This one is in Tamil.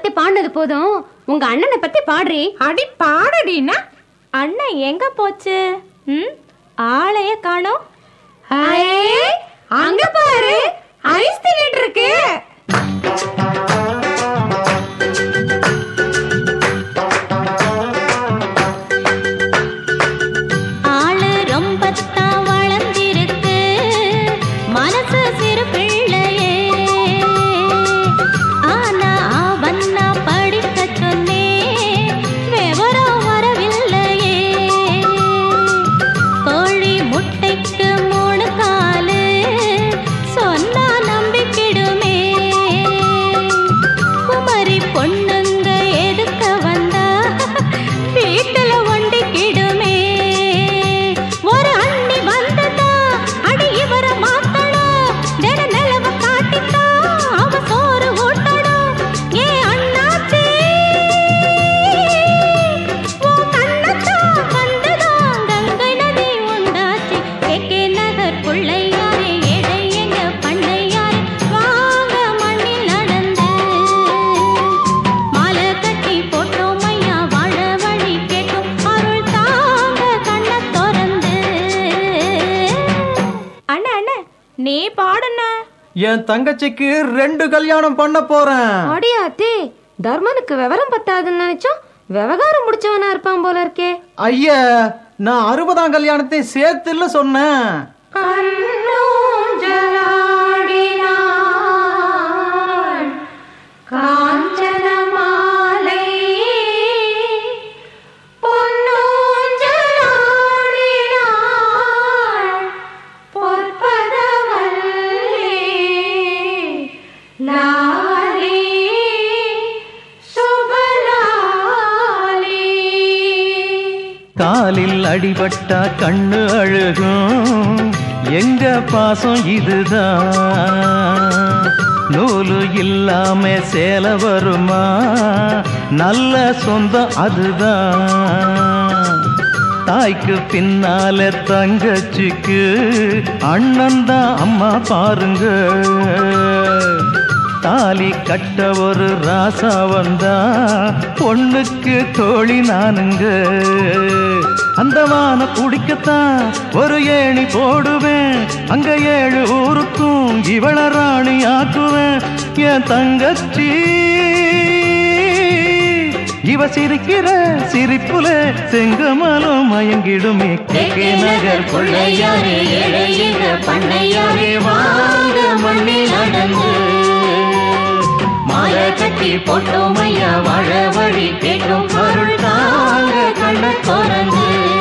பத்தி பாடினது போதும் உங்க அண்ணனை பத்தி பாடுறி அடி பாடடினா அண்ணன் எங்க போச்சு ம் ஆளைய காணோம் அங்க பாரு ஐஸ் தின்னுட்டு இருக்கு ஆளு ரொம்பத்தான் வளர்ந்திருக்கு மனசு சிறு பிள்ளையே ஆனா அவன்னா படிக்க சொன்னே விவரம் வரவில்லையே கோழி முட்டைக்கு மூணு காலு சொன்னா நம்பிக்கிடுமே குமரி பொண்ணுங்க எதுக்க வந்தா வீட்டுல ஒண்டிக்கிடுமே ஒரு அண்ணி வந்ததா அடி இவர மாத்தணும் தின நிலவ காட்டித்தா அவ சோறு ஊட்டணும் ஏ அண்ணாச்சி உன் கண்ணத்தான் கண்டுதான் கங்கை நதி உண்டாச்சு கேக்கே நகர் பிள்ளையாரே ஏழை எங்க பண்ணையாரே வாங்க மண்ணில் நடந்து மாலை கட்டி போட்டோம் ஐயா வாழ வழி கேட்கும் அருள் தாங்க கண்ண திறந்து அண்ணா அண்ணா நீ பாடுன என் தங்கச்சிக்கு ரெண்டு கல்யாணம் பண்ண போறேன் அடியாத்தே தர்மனுக்கு விவரம் பத்தாதுன்னு நினைச்சோம் விவகாரம் முடிச்சவனா இருப்பான் போல இருக்கே ஐயா நான் அறுபதாம் கல்யாணத்தை சேர்த்துல சொன்னேன் காலில் அடிபட்டா கண்ணு அழுகும் எங்க பாசம் இதுதான் நூலு இல்லாம சேல வருமா நல்ல சொந்தம் அதுதான் தாய்க்கு பின்னால தங்கச்சிக்கு அண்ணன் தான் அம்மா பாருங்க தாலி கட்ட ஒரு ராசா வந்தா பொண்ணுக்கு தோழி நானுங்க அந்த வான குடிக்கத்தான் ஒரு ஏணி போடுவேன் அங்க ஏழு ஊருக்கும் இவள ராணி ஆக்குவேன் என் தங்கச்சி இவ சிரிக்கிற சிரிப்புல செங்கமலம் மயங்கிடுமே கேக்கே நகர் பிள்ளையாரே ஏழை எங்க பண்ணையாரே வாங்க மண்ணில் நடந்து மாலை கட்டி போட்டோம் ஐயா வாழ வழி கேட்கும் அருள் தாங்க கண்ண திறந்து